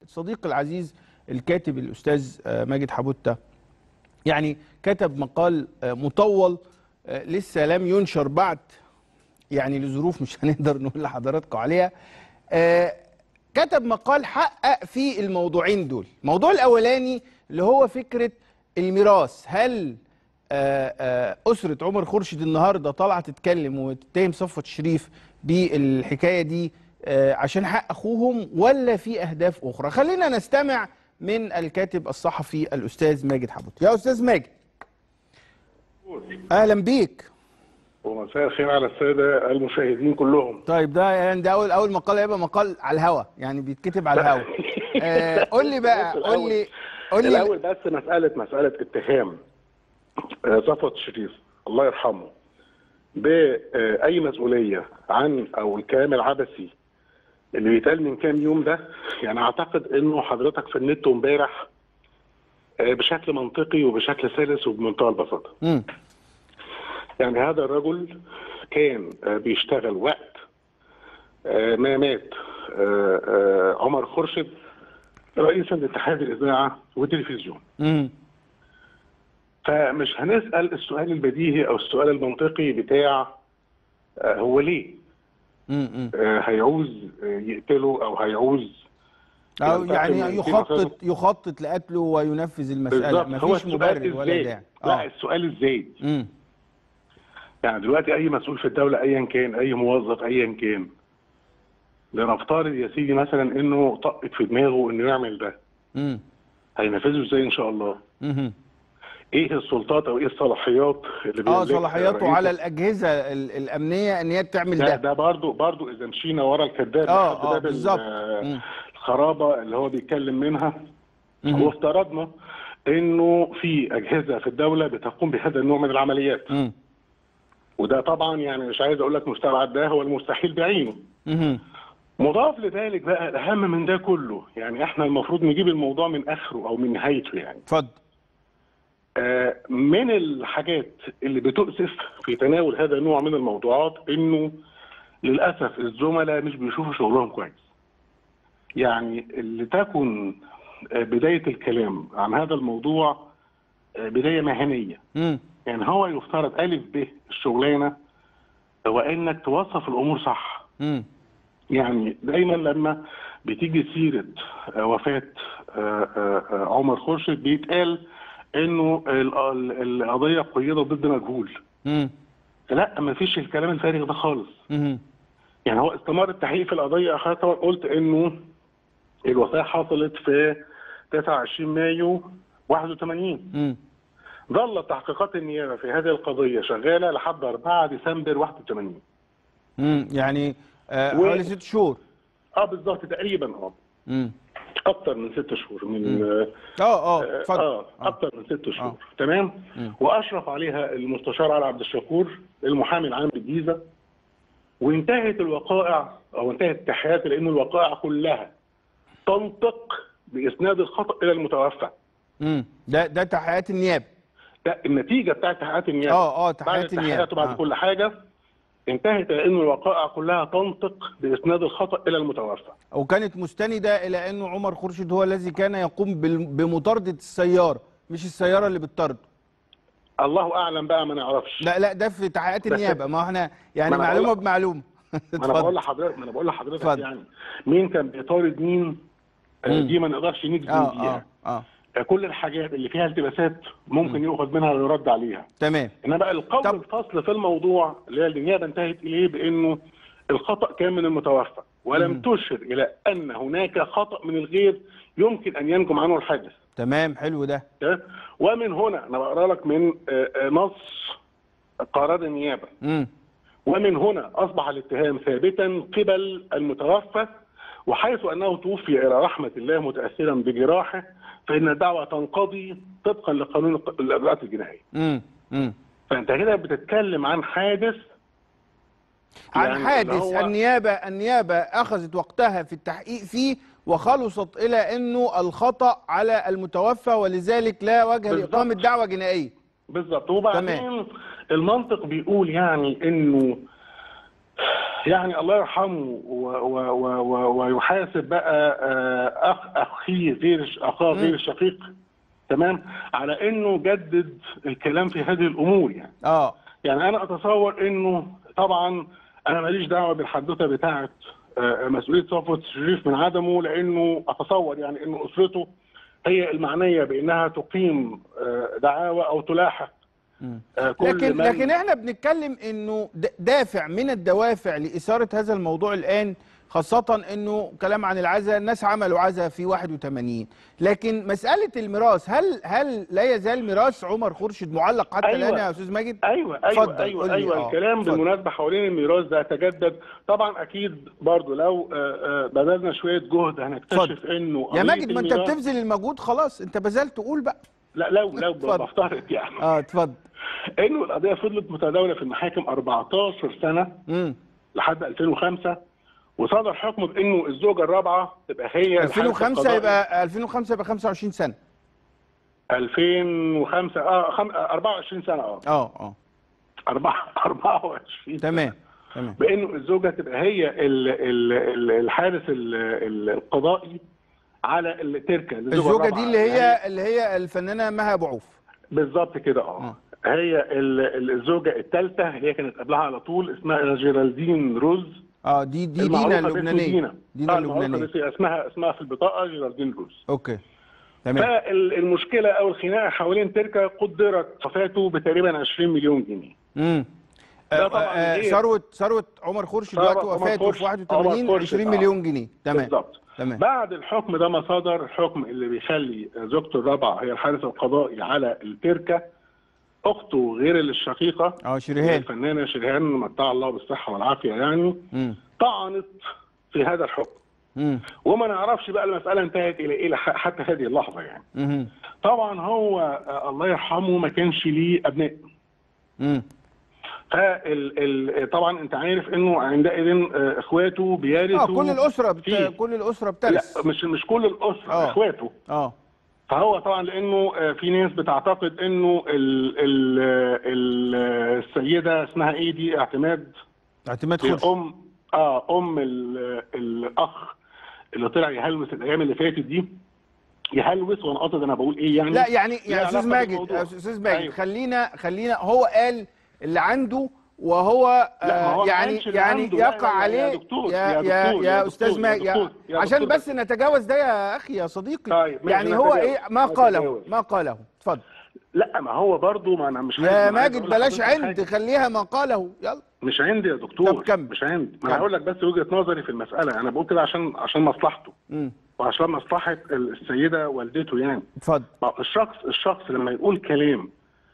صديقي العزيز الكاتب الاستاذ آه، ماجد حبوته يعني كتب مقال آه، مطول آه، لسه لم ينشر بعد يعني لظروف مش هنقدر نقول لحضراتكم عليها آه، كتب مقال حقق في الموضوعين دول الموضوع الاولاني اللي هو فكره الميراث هل آه، آه، اسره عمر خورشيد النهارده طالعه تتكلم وتتهم صفوت شريف بالحكايه دي آه، عشان حق اخوهم ولا في اهداف اخرى خلينا نستمع من الكاتب الصحفي الاستاذ ماجد حبوت يا استاذ ماجد اهلا بيك ومساء الخير على الساده المشاهدين كلهم طيب ده يعني ده اول اول مقال هيبقى مقال على الهوا يعني بيتكتب على الهوا آه قول لي بقى بص قول لي الأول- قول لي الاول بس مساله مساله اتهام آه، صفوت الشريف الله يرحمه باي مسؤوليه عن او الكلام العبثي اللي بيتقال من كام يوم ده يعني اعتقد انه حضرتك في النت امبارح آه، بشكل منطقي وبشكل سلس وبمنتهى البساطه مم. يعني هذا الرجل كان آه، بيشتغل وقت آه، ما مات آه، آه، عمر خورشيد رئيسا لاتحاد الاذاعه والتلفزيون مم. فمش هنسال السؤال البديهي او السؤال المنطقي بتاع آه، هو ليه مم. مم. آه، هيعوز آه، يقتله او هيعوز أو ينتقم يعني من يخطط كده. يخطط لقتله وينفذ المسألة بالظبط هو مفيش السؤال مبرر ولا ازاي داعي لا اه السؤال ازاي مم. يعني دلوقتي اي مسؤول في الدوله ايا كان اي موظف ايا كان لنفترض يا سيدي مثلا انه طقت في دماغه انه يعمل ده مم. هينفذه ازاي ان شاء الله مم. ايه السلطات او ايه الصلاحيات اللي اه بيملكها صلاحياته رئيس على الاجهزه ال- الامنيه ان هي تعمل ده ده ده برضو برضو اذا مشينا ورا الكذاب اه لحد اه باب ال- بالظبط آه، مم. الخرابه اللي هو بيتكلم منها مم. وافترضنا انه في اجهزه في الدوله بتقوم بهذا النوع من العمليات مم. وده طبعا يعني مش عايز اقول لك مستبعد ده هو المستحيل بعينه مم. مضاف لذلك بقى الاهم من ده كله يعني احنا المفروض نجيب الموضوع من اخره او من نهايته يعني اتفضل آه، من الحاجات اللي بتؤسف في تناول هذا النوع من الموضوعات انه للاسف الزملاء مش بيشوفوا شغلهم كويس. يعني اللي تكن آه، بدايه الكلام عن هذا الموضوع آه، بدايه مهنيه، مم. يعني هو يفترض الف ب الشغلانه هو انك توصف الامور صح. مم. يعني دايما لما بتيجي سيره آه، وفاه آه، آه، آه، عمر خورشيد بيتقال انه ال- ال- القضيه قيدت ضد مجهول مم. لا ما فيش الكلام الفارغ ده خالص مم. يعني هو استمر التحقيق في القضيه اخر طبعا قلت انه الوفاه حصلت في 29 مايو 81 مم. ظلت تحقيقات النيابه في هذه القضيه شغاله لحد 4 ديسمبر 81 مم. يعني آه و- حوالي ست شهور اه بالظبط تقريبا اه مم. اكتر من ست شهور من آه، اه اه اه اتفضل آه، اكتر من ست شهور آه. تمام مم. واشرف عليها المستشار علي عبد الشكور المحامي العام بالجيزه وانتهت الوقائع او انتهت التحقيقات لان الوقائع كلها تنطق باسناد الخطا الى المتوفى مم. ده ده تحقيقات النيابه ده النتيجه بتاعت تحقيقات النيابه اه اه بعد تحقيقات النيابه التحقيقات وبعد آه. كل حاجه انتهت لان الوقائع كلها تنطق باسناد الخطا الى المتوفى وكانت مستندة إلى أنه عمر خورشيد هو الذي كان يقوم بال- بمطاردة السيارة مش السيارة اللي بتطارده الله اعلم بقى ما نعرفش لا لا ده في تحقيقات بس- النيابة ما احنا يعني ما أنا معلومة بقول- بمعلومة ما انا بقول اتفضل لحضرتك ما انا بقول لحضرتك اتفضل. يعني مين كان بيطارد مين آه، مم. دي ما نقدرش نجزم اه بيها اه اه آه، كل الحاجات اللي فيها التباسات ممكن يؤخذ منها ويرد عليها تمام انما بقى القول طب- الفصل في الموضوع اللي هي النيابه انتهت اليه بانه الخطا كان من المتوفى ولم مم. تشر الى ان هناك خطا من الغير يمكن ان ينجم عنه الحادث تمام حلو ده تمام؟ ومن هنا انا بقرا لك من آه، آه، نص قرار النيابه امم ومن هنا اصبح الاتهام ثابتا قبل المتوفى وحيث انه توفي الى رحمه الله متاثرا بجراحه فان الدعوه تنقضي طبقا لقانون الق- الاجراءات الجنائيه. امم امم فانت هنا بتتكلم عن حادث عن يعني اللي حادث هو- النيابة النيابة أخذت وقتها في التحقيق فيه وخلصت إلى أنه الخطأ على المتوفى ولذلك لا وجه بالظبط. لإقامة دعوة جنائية بالظبط وبعدين تمام. المنطق بيقول يعني انه يعني الله يرحمه و- و- و- و- ويحاسب بقى آه، اخ اخيه غير اخاه غير الشقيق تمام على انه جدد الكلام في هذه الامور يعني اه يعني انا اتصور انه طبعا انا ماليش دعوه بالحدوته بتاعه آه، مسؤوليه صفوه الشريف من عدمه لانه اتصور يعني انه اسرته هي المعنيه بانها تقيم آه، دعاوى او تلاحق آه، كل لكن من لكن احنا بنتكلم انه د- دافع من الدوافع لاثاره هذا الموضوع الان خاصة انه كلام عن العزاء الناس عملوا عزاء في 81 لكن مسألة الميراث هل هل لا يزال ميراث عمر خورشيد معلق حتى أيوة. الان يا استاذ ماجد؟ ايوه اتفضل، ايوه ايوه قول لي. ايوه آه، الكلام اتفضل. بالمناسبه حوالين الميراث ده تجدد طبعا اكيد برضو لو آه، آه، بذلنا شويه جهد هنكتشف اتفضل. انه يا قضية ماجد ما انت الميراث- بتبذل المجهود خلاص انت بذلت تقول بقى لا لو لو اتفضل. بفترض يعني اه اتفضل انه القضيه فضلت متداوله في المحاكم 14 سنه امم لحد 2005 وصدر حكم بانه الزوجه الرابعه تبقى هي الحارس 2005 القضائي. يبقى 2005 يبقى 25 سنة 2005 اه خم... آه، 24 سنه اه اه اه 4 24 تمام تمام بانه الزوجه تبقى هي ال... ال... ال- الحارس ال... ال- القضائي على التركه الزوجة الرابعة. دي اللي يعني هي اللي هي الفنانة مها ابو عوف بالظبط كده اه هي ال- ال- الزوجه الثالثه اللي هي كانت قبلها على طول اسمها جيرالدين روز اه دي دي المعروفة دينا باسم اللبنانية دينا دينا آه، المعروفة اللبنانية باسم- اسمها اسمها في البطاقه جيرالدين روز اوكي تمام فالمشكله او الخناقه حوالين تركه قدرت وفاته بتقريبا 20 مليون جنيه امم ده طبعاً غير- ثروة ثروة عمر خورشيد ثروة وقت عمر وفاته في خورشيد- 81 عمر خورشيد، 20 آه. مليون جنيه تمام بالظبط تمام بعد الحكم ده ما صدر الحكم اللي بيخلي زوجته الرابعه هي الحارس القضائي على التركه اخته غير الشقيقه اه شريهان الفنانه شريهان متع الله بالصحه والعافيه يعني امم طعنت في هذا الحكم امم وما نعرفش بقى المساله انتهت الى ايه لح- حتى هذه اللحظه يعني امم طبعا هو آه، الله يرحمه ما كانش ليه ابناء امم فال ال- طبعا انت عارف انه عندئذ آه، اخواته بيرثوا اه كل الاسرة بت... فيه. كل الاسرة لا بترث مش مش كل الاسره آه. اخواته اه فهو طبعا لانه آه، في ناس بتعتقد انه ال ال ال السيده اسمها ايه دي اعتماد اعتماد هي خورشيد ام اه ام ال- الاخ اللي طلع يهلوس الايام اللي فاتت دي يهلوس وانا قصد انا بقول ايه يعني لا يعني ليها يا استاذ علاقة ماجد بالموضوع. يا استاذ ماجد أيوة. خلينا خلينا هو قال اللي عنده وهو لا، ما هو آه ما يعني قالش اللي يعني عنده. لا، لا، يقع لا، يا عليه دكتور، يا يا يا, دكتور، يا يا استاذ دكتور، ماجد يا يا- دكتور، يا عشان دكتور بس نتجاوز ده يا اخي يا صديقي طيب، ماشي، يعني هو نتجاوز، ايه ما قاله نتجاوز. ما قاله اتفضل لا ما هو برضو ما انا مش عايز- يا أنا عايز ماجد أقول بلاش لحضرتك عند حاجة. خليها ما قاله يلا مش عندي يا طب دكتور كمل. مش عندي ما كمل. انا هقول لك بس وجهه نظري في المساله انا بقول كده عشان عشان مصلحته امم وعشان مصلحه السيده والدته يعني اتفضل ما هو الشخص الشخص لما يقول كلام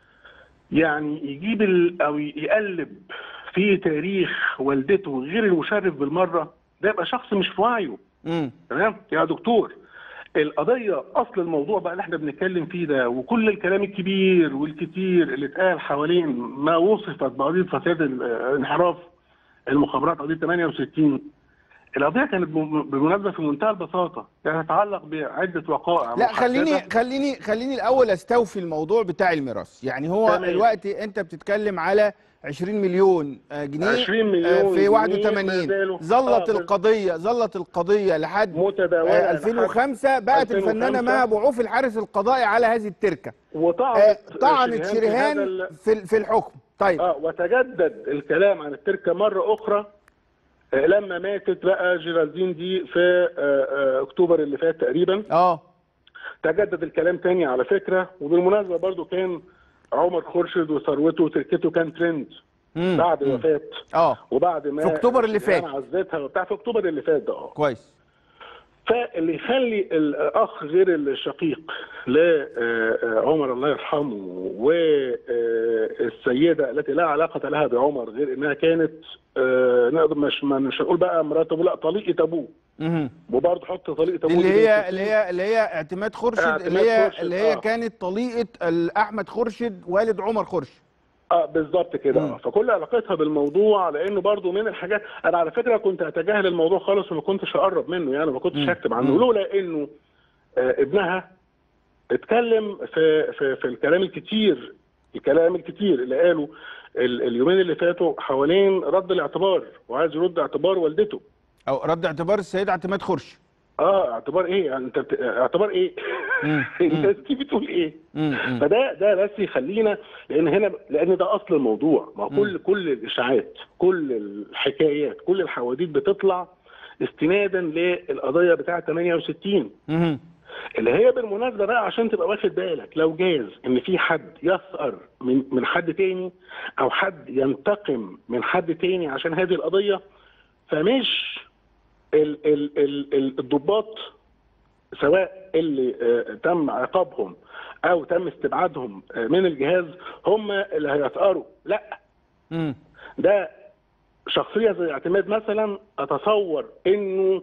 يعني يجيب ال او يقلب في تاريخ والدته غير المشرف بالمره ده يبقى شخص مش في وعيه امم تمام يا دكتور القضيه اصل الموضوع بقى اللي احنا بنتكلم فيه ده وكل الكلام الكبير والكتير اللي اتقال حوالين ما وصفت بقضيه فساد الانحراف المخابرات قضيه 68 القضيه كانت بم- بالمناسبه في منتهى البساطه يعني تتعلق بعده وقائع لا خليني محددة. خليني خليني الاول استوفي الموضوع بتاع الميراث يعني هو تمام. الوقت انت بتتكلم على 20 مليون آه، جنيه 20 مليون آه، في جنيه 81 ما زالوا. ظلت آه، القضيه ظلت القضيه لحد متداولة آه، لحد 2005 بقت 2005. الفنانه مها ابو عوف الحارس القضائي على هذه التركه آه، وطعنت طعنت في هذا شريهان ال- في في الحكم طيب اه وتجدد الكلام عن التركه مره اخرى آه، لما ماتت بقى جيرالدين دي في آه، آه، اكتوبر اللي فات تقريبا اه تجدد الكلام تاني على فكره وبالمناسبه برضو كان عمر خورشيد وثروته وتركته كان ترند مم. بعد مم. وفاه اه وبعد ما في أكتوبر اللي شريهان فات. عزتها وبتاع في اكتوبر اللي فات ده اه كويس فاللي يخلي الاخ غير الشقيق لعمر الله يرحمه والسيده التي لا علاقه لها بعمر غير انها كانت آه، نقدر مش ما- مش هنقول بقى مرات ابوه لا طليقه ابوه مهم. وبرضه حط طليقه دي ابوه اللي دي هي بين اللي هي اللي هي اعتماد خورشيد اعتماد اللي هي خورشيد، اللي هي آه. كانت طليقه ال- احمد خورشيد والد عمر خورشيد اه بالظبط كده مم. آه. فكل علاقتها بالموضوع لانه برضو من الحاجات انا على فكره كنت اتجاهل الموضوع خالص وما كنتش اقرب منه يعني ما كنتش مم. هكتب عنه مم. لولا انه آه ابنها اتكلم في في في الكلام الكتير الكلام الكتير اللي قاله ال- اليومين اللي فاتوا حوالين رد الاعتبار وعايز يرد اعتبار والدته او رد اعتبار السيد اعتماد خرش اه اعتبار ايه يعني انت بت... اعتبار ايه مم. انت دي بتقول ايه مم. مم. فده ده بس يخلينا لان هنا لان ده اصل الموضوع ما هو كل كل الاشاعات كل الحكايات كل الحواديت بتطلع استنادا للقضيه بتاعه 68 مم. اللي هي بالمناسبه بقى عشان تبقى واخد بالك لو جاز ان في حد يثأر من من حد تاني او حد ينتقم من حد تاني عشان هذه القضيه فمش ال ال ال ال الضباط سواء اللي آه، تم عقابهم او تم استبعادهم آه، من الجهاز هم اللي هيثأروا لا مم. ده شخصيه زي اعتماد مثلا اتصور انه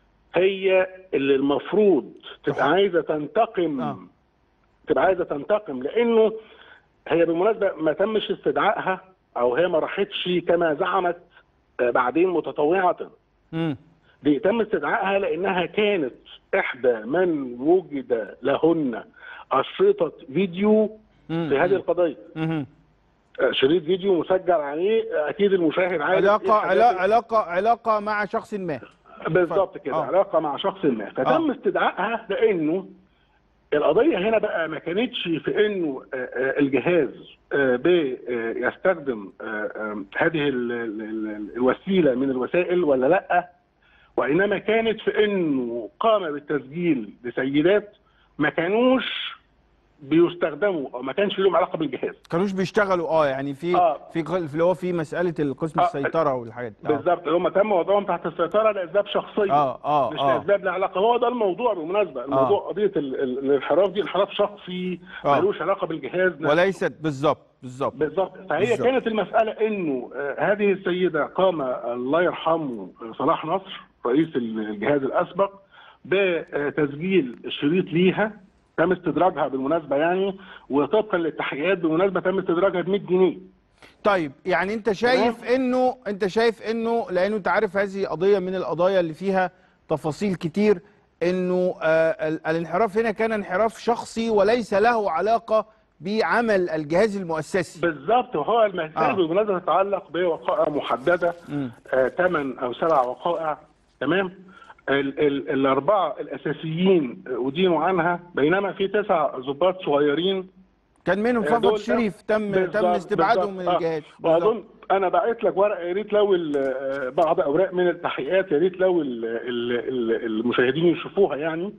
هي اللي المفروض تبقى عايزه تنتقم آه. تبقى عايزه تنتقم لانه هي بالمناسبه ما تمش استدعائها او هي ما راحتش كما زعمت آه، بعدين متطوعه مم. دي تم استدعائها لانها كانت احدى من وجد لهن اشرطه فيديو مم. في هذه القضيه مم. آه، شريط فيديو مسجل عليه آه، اكيد المشاهد عارف إيه علاقه الحاجات علا- علاقه علاقه مع شخص ما بالظبط كده آه. علاقه مع شخص ما فتم آه. استدعائها لانه القضيه هنا بقى ما كانتش في انه آه، آه، الجهاز آه، بي- آه، يستخدم آه، آه، هذه ال- ال- ال- الوسيله من الوسائل ولا لا وانما كانت في انه قام بالتسجيل لسيدات ما كانوش بيستخدموا او ما كانش لهم علاقه بالجهاز كانوش بيشتغلوا اه يعني في آه. في قل- في اللي هو في مساله القسم آه. السيطره والحاجات دي. آه. بالظبط هم تم وضعهم تحت السيطره لاسباب شخصيه اه اه مش اه لاسباب لها علاقه هو ده الموضوع بالمناسبه الموضوع قضيه ال- ال- الانحراف دي انحراف شخصي آه. ملوش علاقه بالجهاز وليست بالظبط بالظبط بالظبط فهي بالظبط. كانت المساله انه آه، هذه السيده قام الله يرحمه آه، صلاح نصر رئيس الجهاز الاسبق بتسجيل شريط ليها تم استدراجها بالمناسبه يعني وطبقا للتحقيقات بالمناسبه تم استدراجها ب 100 جنيه طيب يعني انت شايف انه انت شايف انه لانه انت عارف هذه قضيه من القضايا اللي فيها تفاصيل كتير انه آه ال- الانحراف هنا كان انحراف شخصي وليس له علاقه بعمل الجهاز المؤسسي بالظبط وهو المسائل آه. آه. بالمناسبه تتعلق بوقائع محدده ثمان او سبع وقائع تمام ال ال الاربعه الاساسيين ادينوا عنها بينما في تسع ضباط صغيرين كان منهم آه، صفوت دول- الشريف تم تم بالظبط- استبعادهم من بالظبط. الجهاز آه. واظن انا بعت لك ورقه يا ريت لو ال- آه، بعض اوراق من التحقيقات يا ريت لو ال ال ال المشاهدين يشوفوها يعني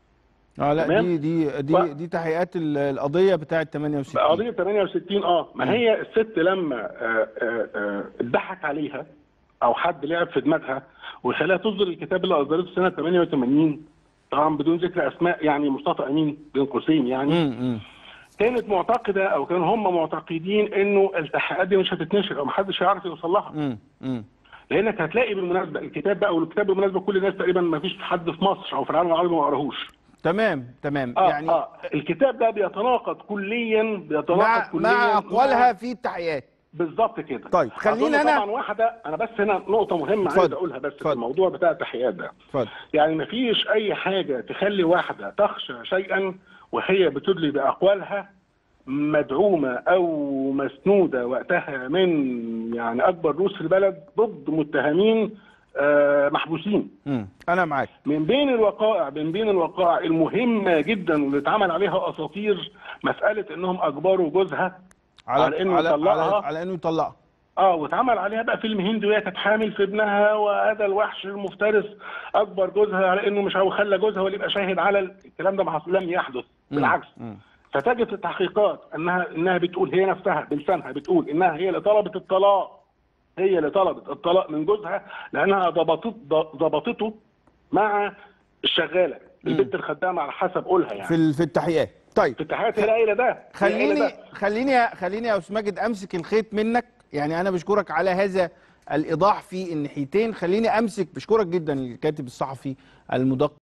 اه لا تمام؟ دي دي دي, ف- دي تحقيقات ال- القضيه بتاعه 68 قضيه 68 اه ما هي الست لما آه، آه، آه، اتضحك عليها او حد لعب في دماغها وخلاها تصدر الكتاب اللي اصدرته سنه 88 طبعا بدون ذكر اسماء يعني مصطفى امين بين قوسين يعني مم، مم. كانت معتقده او كانوا هم معتقدين انه التحقيقات دي مش هتتنشر او محدش هيعرف يوصل لها مم، مم. لانك هتلاقي بالمناسبه الكتاب بقى والكتاب بالمناسبه كل الناس تقريبا ما فيش حد في مصر او في العالم العربي ما قراهوش تمام تمام اه يعني اه الكتاب ده بيتناقض كليا بيتناقض مع كليا مع اقوالها في التحقيقات بالظبط كده طيب، خليني أظن أنا- طبعا واحده انا بس هنا نقطه مهمه اتفضل، عايز اقولها بس في اتفضل. الموضوع بتاع التحقيقات ده اتفضل يعني ما فيش اي حاجه تخلي واحده تخشى شيئا وهي بتدلي باقوالها مدعومه او مسنوده وقتها من يعني اكبر روس في البلد ضد متهمين آه، محبوسين مم. انا معاك من بين الوقائع من بين الوقائع المهمه جدا واللي اتعمل عليها اساطير مساله انهم اجبروا جوزها على على إنه على, يطلقها. على, على انه يطلقها اه واتعمل عليها بقى فيلم هندي وهي كانت حامل في ابنها وهذا الوحش المفترس اجبر جوزها على انه مش هو خلى جوزها هو اللي يبقى شاهد على ال- الكلام ده ما حصل لم يحدث بالعكس مم. فتجد في التحقيقات انها انها بتقول هي نفسها بلسانها بتقول انها هي اللي طلبت الطلاق هي اللي طلبت الطلاق من جوزها لانها ضبطت ضبطته مع الشغاله البنت الخدامه على حسب قولها يعني في ال- في التحقيقات طيب في التحقيقات هي العيله ده هي العيلة خليني ده. خليني خليني يا استاذ ماجد امسك الخيط منك يعني انا بشكرك على هذا الايضاح في الناحيتين خليني امسك بشكرك جدا الكاتب الصحفي المدقق